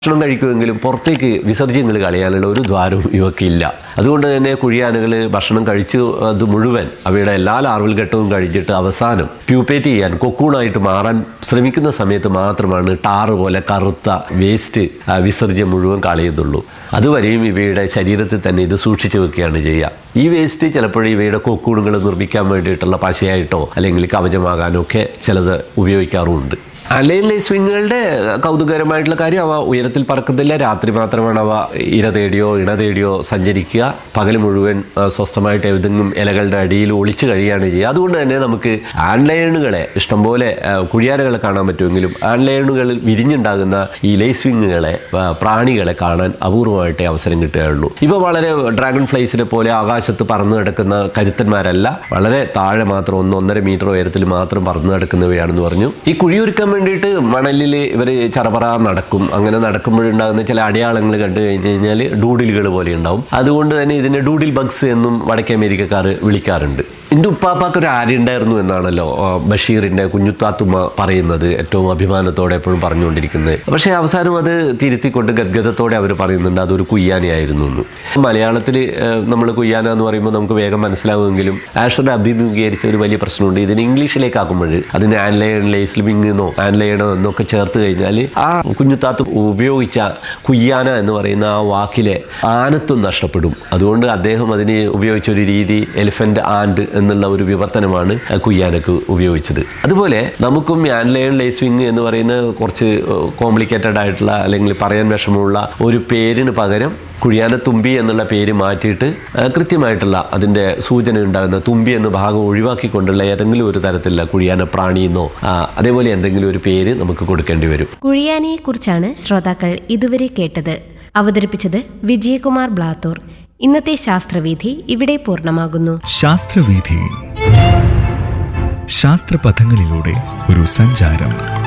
ഭക്ഷണം കഴിക്കുമെങ്കിലും പുറത്തേക്ക് വിസർജ്യങ്ങൾ കളയാനുള്ള ഒരു ദ്വാരവും ഇവക്കില്ല അതുകൊണ്ട് തന്നെ കുഴിയാനകൾ ഭക്ഷണം കഴിച്ചു അത് മുഴുവൻ അവയുടെ എല്ലാ ലാർവൽ ഘട്ടവും കഴിച്ചിട്ട് അവസാനം പ്യൂപ്പേറ്റ് ചെയ്യാൻ കൊക്കൂണായിട്ട് മാറാൻ ശ്രമിക്കുന്ന സമയത്ത് മാത്രമാണ് ടാറ് പോലെ കറുത്ത വേസ്റ്റ് ആ, വിസർജ്യം മുഴുവൻ കളയുന്നുള്ളൂ അതുവരെയും ഇവയുടെ ശരീരത്തിൽ തന്നെ ഇത് സൂക്ഷിച്ചു വെക്കുകയാണ് ചെയ്യുക ഈ വേസ്റ്റ് ചിലപ്പോൾ ഇവയുടെ കൊക്കൂണുകൾ നിർമ്മിക്കാൻ വേണ്ടിയിട്ടുള്ള പശയായിട്ടോ അല്ലെങ്കിൽ കവചമാകാനോ ഒക്കെ ചിലത് ഉപയോഗിക്കാറുമുണ്ട് അലയിലെ സ്വിങ്ങുകളുടെ കൗതുകരമായിട്ടുള്ള കാര്യം അവ ഉയരത്തിൽ പറക്കുന്നില്ല രാത്രി മാത്രമാണ് അവ ഇര തേടിയോ ഇണ തേടിയോ സഞ്ചരിക്കുക പകൽ മുഴുവൻ ആ, സ്വസ്ഥമായിട്ട് ഏതെങ്കിലും ഇലകളുടെ അടിയിൽ ഒളിച്ചു കഴിയുകയാണ് ചെയ്യുക അതുകൊണ്ട് തന്നെ നമുക്ക് ആൺലയണുകളെ ഇഷ്ടംപോലെ ആ, കുഴിയാനകളെ കാണാൻ പറ്റുമെങ്കിലും ആൺലയണുകളിൽ വിരിഞ്ഞുണ്ടാകുന്ന ഈ ലേസ്വിങ്ങുകളെ ആ, പ്രാണികളെ കാണാൻ അപൂർവമായിട്ടേ അവസരം കിട്ടുകയുള്ളൂ ഇവ വളരെ ഡ്രാഗൺ ഫ്ലൈസിനെ പോലെ ആകാശത്ത് പറന്നു കിടക്കുന്ന കരുത്തന്മാരല്ല വളരെ താഴെ മാത്രം ഒന്ന് ഒന്നര മീറ്റർ ഉയരത്തിൽ മാത്രം പറന്നു കിടക്കുന്നവയാണെന്ന് പറഞ്ഞു ഈ കുഴിയൊരുക്കാൻ വേണ്ടിയിട്ട് മണലിൽ ഇവർ ചറപറ നടക്കും അങ്ങനെ നടക്കുമ്പോഴുണ്ടാകുന്ന ചില അടയാളങ്ങൾ കണ്ടു കഴിഞ്ഞ് കഴിഞ്ഞാൽ ഡൂഡിലുകൾ പോലെ ഉണ്ടാവും അതുകൊണ്ട് തന്നെ ഇതിനെ ഡൂഡിൽ ബഗ്സ് എന്നും വടക്കേ അമേരിക്കക്കാർ വിളിക്കാറുണ്ട് എൻ്റെ ഉപ്പാപ്പാക്ക് ഒരു ആര്യണ്ടായിരുന്നു എന്നാണല്ലോ ആ, ബഷീറിൻ്റെ കുഞ്ഞുത്താത്തുമ്മ പറയുന്നത് ഏറ്റവും അഭിമാനത്തോടെ എപ്പോഴും പറഞ്ഞുകൊണ്ടിരിക്കുന്നത് പക്ഷേ അവസാനം അത് തിരുത്തിക്കൊണ്ട് ഗദ്ഗതത്തോടെ അവർ പറയുന്നുണ്ട് അതൊരു കുയ്യാനയായിരുന്നു എന്ന് മലയാളത്തിൽ നമ്മൾ കുയ്യാന എന്ന് പറയുമ്പോൾ നമുക്ക് വേഗം മനസ്സിലാവുമെങ്കിലും ആഷർ അഭിമുഖീകരിച്ച ഒരു വലിയ പ്രശ്നമുണ്ട് ഇതിന് ഇംഗ്ലീഷിലേക്ക് ആക്കുമ്പോൾ അതിന് ആൻലയൺ ലേസ്ലിമിംഗ് എന്നോ ആൻലയണോ എന്നൊക്കെ ചേർത്ത് കഴിഞ്ഞാൽ ആ കുഞ്ഞുത്താത്ത് ഉപയോഗിച്ച കുയ്യാന എന്ന് പറയുന്ന ആ വാക്കിലെ ആനത്വം നഷ്ടപ്പെടും അതുകൊണ്ട് അദ്ദേഹം അതിന് ഉപയോഗിച്ച ഒരു രീതി എലിഫന്റ് ആൻഡ് എന്നുള്ള ഒരു വിവർത്തനമാണ് കുയ്യാനക്ക് ഉപയോഗിച്ചത് അതുപോലെ നമുക്കും ആൻലയൺ ലേസ്വിങ് എന്ന് പറയുന്ന കുറച്ച് കോംപ്ലിക്കേറ്റഡ് ആയിട്ടുള്ള അല്ലെങ്കിൽ പറയാൻ വിഷമമുള്ള ഒരു പേരിന് പകരം കുഴിയാന തുമ്പി എന്നുള്ള പേര് മാറ്റിയിട്ട് ആ, കൃത്യമായിട്ടുള്ള അതിൻ്റെ സൂചന ഉണ്ടാകുന്ന തുമ്പി എന്ന ഭാഗം ഒഴിവാക്കിക്കൊണ്ടുള്ള ഏതെങ്കിലും ഒരു തരത്തിലുള്ള കുഴിയാന പ്രാണിയെന്നോ ആ, അതേപോലെ എന്തെങ്കിലും ഒരു പേര് നമുക്ക് കൊടുക്കേണ്ടി വരും കുഴിയാനയെക്കുറിച്ചാണ് ശ്രോതാക്കൾ ഇതുവരെ കേട്ടത് അവതരിപ്പിച്ചത് വിജയകുമാർ ബ്ലാത്തൂർ ഇന്നത്തെ ശാസ്ത്രവീഥി ഇവിടെ പൂർണ്ണമാകുന്നു ശാസ്ത്രവീഥി ശാസ്ത്രപഥങ്ങളിലൂടെ ഒരു സഞ്ചാരം